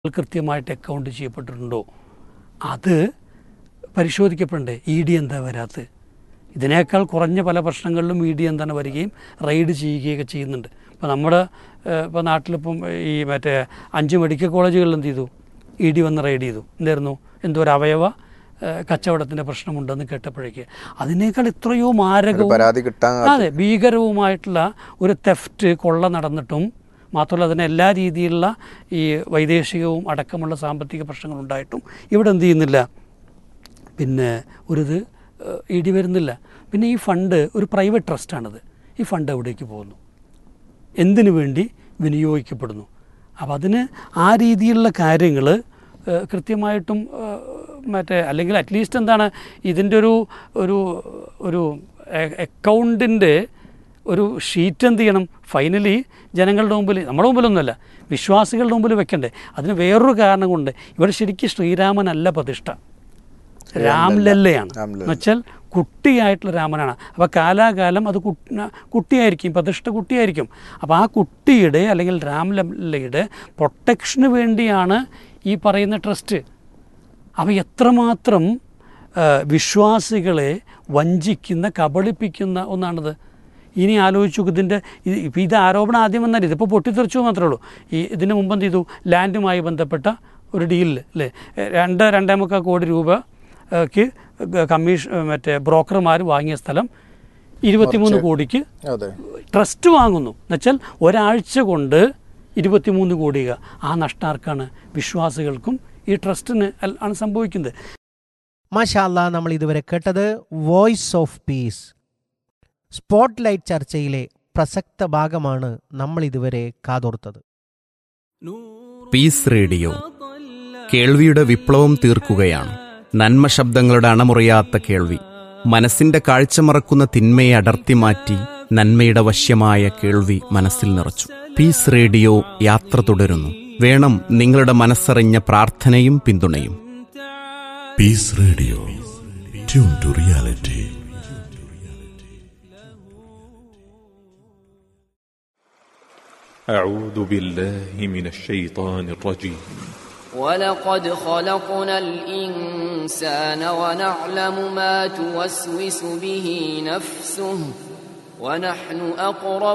കൃത്യമായിട്ട് അക്കൗണ്ട് ചെയ്യപ്പെട്ടിട്ടുണ്ടോ അത് പരിശോധിക്കപ്പെടണ്ടേ E D എന്താ വരാത്തത് ഇതിനേക്കാൾ കുറഞ്ഞ പല പ്രശ്നങ്ങളിലും ഇ ഡി എന്താണ് വരികയും റെയ്ഡ് ചെയ്യുകയൊക്കെ ചെയ്യുന്നുണ്ട് ഇപ്പോൾ നമ്മുടെ ഏഹ്, ഇപ്പോൾ നാട്ടിലിപ്പം ഈ മറ്റേ അഞ്ച് മെഡിക്കൽ കോളേജുകളിൽ എന്ത് ചെയ്തു ഇ ഡി വന്ന് റെയ്ഡ് ചെയ്തു എന്തായിരുന്നു എന്തോ ഒരു അവയവ ഏഹ്, കച്ചവടത്തിൻ്റെ പ്രശ്നമുണ്ടെന്ന് കേട്ടപ്പോഴേക്ക് അതിനേക്കാൾ എത്രയോ ഒരു മാരകവും പരാതി കിട്ടാൻ അതെ ഭീകരവുമായിട്ടുള്ള ഒരു തെഫ്റ്റ് കൊള്ള നടന്നിട്ടും മാത്രമല്ല അതിന് എല്ലാ രീതിയിലുള്ള ഈ വൈദേശികവും അടക്കമുള്ള സാമ്പത്തിക പ്രശ്നങ്ങളുണ്ടായിട്ടും ഇവിടെ എന്ത് ചെയ്യുന്നില്ല പിന്നെ ഒരു ഇത് ഇ ഡി വരുന്നില്ല പിന്നെ ഈ ഫണ്ട് ഒരു പ്രൈവറ്റ് ട്രസ്റ്റാണിത് ഈ ഫണ്ട് എവിടേക്ക് പോകുന്നു എന്തിനു വേണ്ടി വിനിയോഗിക്കപ്പെടുന്നു അപ്പോൾ അതിന് ആ രീതിയിലുള്ള കാര്യങ്ങൾ കൃത്യമായിട്ടും ഏഹ്, മറ്റേ അല്ലെങ്കിൽ അറ്റ്ലീസ്റ്റ് എന്താണ് ഇതിൻ്റെ ഒരു ഒരു ഒരു അക്കൗണ്ടിൻ്റെ ഒരു ഷീറ്റ് എന്ത് ചെയ്യണം ഫൈനലി ജനങ്ങളുടെ മുമ്പിൽ നമ്മുടെ മുമ്പിലൊന്നുമല്ല വിശ്വാസികളുടെ മുമ്പിൽ വെക്കണ്ടേ അതിന് വേറൊരു കാരണം കൊണ്ട് ഇവിടെ ശരിക്കും ശ്രീരാമനല്ല പ്രതിഷ്ഠ രാംലല്ലയാണ് രാംലല്ല. എന്നുവെച്ചാൽ കുട്ടിയായിട്ടുള്ള രാമനാണ് അപ്പോൾ കാലാകാലം അത് കുട്ടി കുട്ടിയായിരിക്കും പ്രതിഷ്ഠ കുട്ടിയായിരിക്കും അപ്പോൾ ആ കുട്ടിയുടെ അല്ലെങ്കിൽ രാംലല്ലയുടെ പ്രൊട്ടക്ഷന് വേണ്ടിയാണ് ഈ പറയുന്ന ട്രസ്റ്റ് അപ്പോൾ എത്രമാത്രം ആ, വിശ്വാസികളെ വഞ്ചിക്കുന്ന കബളിപ്പിക്കുന്ന ഒന്നാണിത് ഇനി ആലോചിച്ച് നോക്ക് ഇതിൻ്റെ ഇത് ഇപ്പോൾ ഇത് ആരോപണം ആദ്യം വന്നാൽ ഇതിപ്പോൾ പൊട്ടിത്തെറിച്ചു മാത്രമേ ഉള്ളൂ ഈ ഇതിന് മുമ്പ് എന്ത് ചെയ്തു ലാൻഡുമായി ബന്ധപ്പെട്ട ഒരു ഡീലിൽ അല്ലേ രണ്ട് രണ്ടേ മുക്കാൽ കോടി രൂപയ്ക്ക് കമ്മീഷൻ മറ്റേ ബ്രോക്കർമാർ വാങ്ങിയ സ്ഥലം ഇരുപത്തിമൂന്ന് കോടിക്ക് അതെ ട്രസ്റ്റ് വാങ്ങുന്നു എന്നുവെച്ചാൽ ഒരാഴ്ച കൊണ്ട് ഇരുപത്തിമൂന്ന് കോടി ആ നഷ്ടാർക്കാണ് വിശ്വാസികൾക്കും ഈ ട്രസ്റ്റിന് അൽ- ആണ് സംഭവിക്കുന്നത് മാഷാല്ല നമ്മൾ ഇതുവരെ കേട്ടത് voice of peace spotlight ചർച്ചയിലെ പ്രസക്ത ഭാഗമാണ് നമ്മൾ ഇതുവരെ കാതോർത്തത് പീസ് റേഡിയോ കേൾവിയുടെ വിപ്ലവം തീർക്കുകയാണ് നന്മ ശബ്ദങ്ങളുടെ അണമുറിയാത്ത കേൾവി മനസ്സിന്റെ കാഴ്ച മറക്കുന്ന തിന്മയെ അടർത്തി മാറ്റി നന്മയുടെ വശ്യമായ കേൾവി മനസ്സിൽ നിറച്ചു പീസ് റേഡിയോ യാത്ര തുടരുന്നു വേണം നിങ്ങളുടെ മനസ്സറിഞ്ഞ പ്രാർത്ഥനയും പിന്തുണയും Peace Radio. Tune to reality. أعوذ بالله من الشيطان الرجيم ولقد خلقنا الإنسان ونعلم ما توسوس به نفسه ونحن أقرب